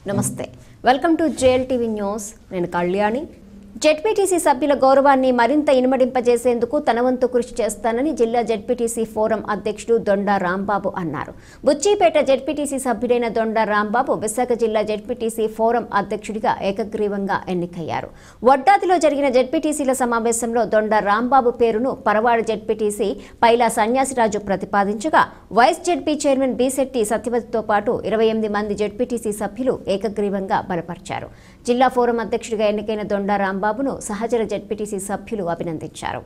నమస్తే welcome to JL TV news నేను Kalyani ZPTC సభ్యుల గౌరవాన్ని మరింత ఇనుమడింపజేసేందుకు తన వంతు కృషి చేస్తానని జిల్లా జెడ్పీటీసీ ఫోరం అధ్యక్షుడు దొండా రాంబాబు అన్నారు బుచ్చిపేట జెడ్పీటీసీ సభ్యుడైన దొండా రాంబాబు విశాఖ జిల్లా జెడ్పీటీసీ ఫోరం అధ్యక్షుడిగా ఏకగ్రీవంగా ఎన్నికయ్యారు వడ్డాదిలో జరిగిన జెడ్పీటీసీల సమావేశంలో దొండా రాంబాబు పేరును పరవాడ జెడ్పీటీసీ పైలా సన్యాసిరాజు ప్రతిపాదించగా వైస్ జెడ్పీ చైర్మన్ బీశెట్టి సత్యవతితో పాటు ఇరవై ఎనిమిది మంది జెడ్పీటీసీ సభ్యులు ఏకగ్రీవంగా బలపరిచారు జిల్లా ఫోరం అధ్యక్షుడిగా ఎన్నికైన దొండా రాంబాబును సహచర జెడ్పీటీసీ సభ్యులు అభినందించారు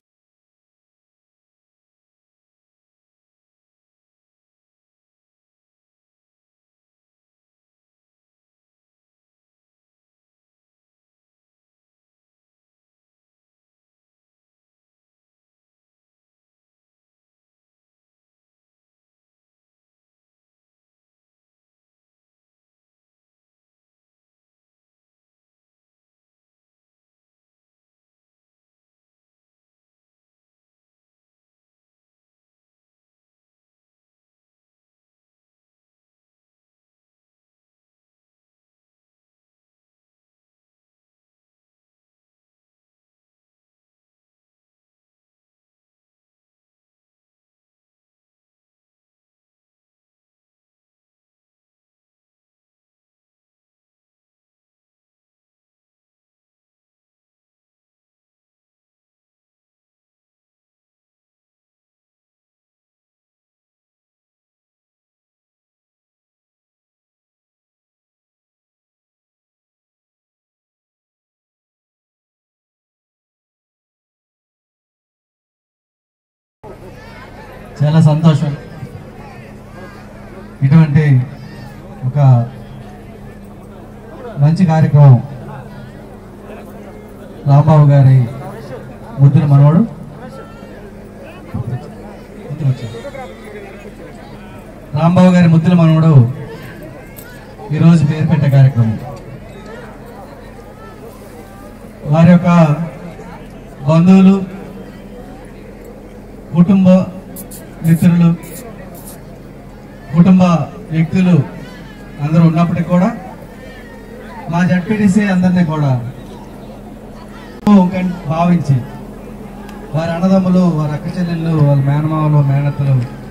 చాలా సంతోషం ఇటువంటి ఒక మంచి కార్యక్రమం రాంబాబు గారి ముద్దుల మనవడు ఇంటికి వచ్చాడు. రాంబాబు గారి ముద్దుల మనవడు ఈరోజు పేరు పెట్టే కార్యక్రమం వారి యొక్క బంధువులు కుటుంబ మిత్రులు కుటుంబ వ్యక్తులు అందరూ ఉన్నప్పటికీ కూడా మా జడ్పీటీసీ అందరినీ కూడా ఒక భావించి వారి అన్నదమ్ములు వారి అక్క చెల్లెళ్ళు వాళ్ళ మేనమామలు మేనత్తలు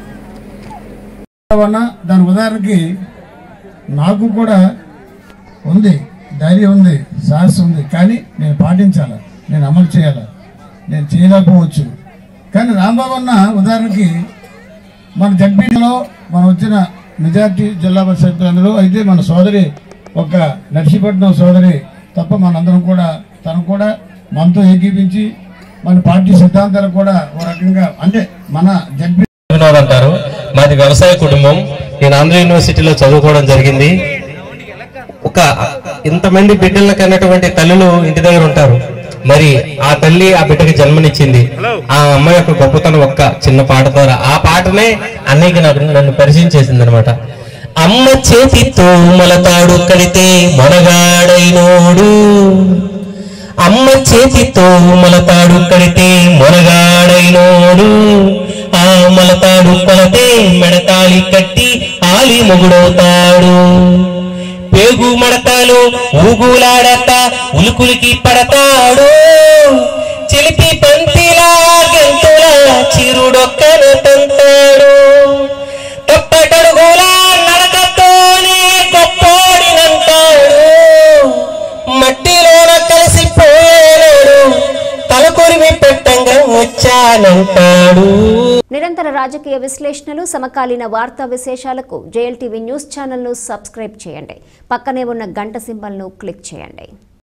వల్ల దాని ఉదాహరణకి నాకు కూడా ఉంది ధైర్యం ఉంది సాహసం ఉంది కానీ నేను పాటించాలి నేను అమలు చేయాలి నేను చేయలేకపోవచ్చు కానీ రాంబాబు అన్న ఉదాహరణకి మన జడ్పీలో మనం వచ్చిన మెజార్టీ జిల్లా పరిషత్ అందులో అయితే మన సోదరి ఒక నర్సీపట్నం సోదరి తప్ప మనందరం కూడా తను కూడా మనతో ఏకీపించి మన పార్టీ సిద్ధాంతాలు కూడా ఓ రకంగా అంటే మన జడ్పీ వినోద్ అంటారు మాది వ్యవసాయ కుటుంబం నేను ఆంధ్ర యూనివర్సిటీలో చదువుకోవడం జరిగింది ఒక ఇంతమంది బిడ్డలకు అన్నటువంటి తల్లులు ఇంటి దగ్గర ఉంటారు మరి ఆ తల్లి ఆ బిడ్డకి జన్మనిచ్చింది ఆ అమ్మ యొక్క గొప్పతనం ఒక్క చిన్న పాట ద్వారా ఆ పాటనే అన్నయ్యకి నాకు నన్ను పరిచయం చేసింది అనమాట అమ్మ చేతితో మొలతాడు కడితే మొనగాడైనోడు అమ్మ చేతితో మొలతాడు కడితే మొనగాడైనోడు ఆ మొలతాడు కొలతే మెడతాళి కట్టి ఆలి మొగుడవుతాడు పేగు మడతాలు ఊగులాడత ఉలుకులికి పడతాడు చిలిపి పంతిలా గెంతుల చిరుడొక్కను తంతాడు తప్పటడుగులా నడకతోనే గొప్పోడినంటాడు మట్టిలోన కలిసిపోయాడు తలకొరివి పెట్టంగా వచ్చానంటాడు నిరంతర రాజకీయ విశ్లేషణలు సమకాలీన వార్తా విశేషాలకు జేఎల్ టీవీ న్యూస్ ఛానల్ను సబ్స్క్రైబ్ చేయండి పక్కనే ఉన్న గంట సింబల్ను క్లిక్ చేయండి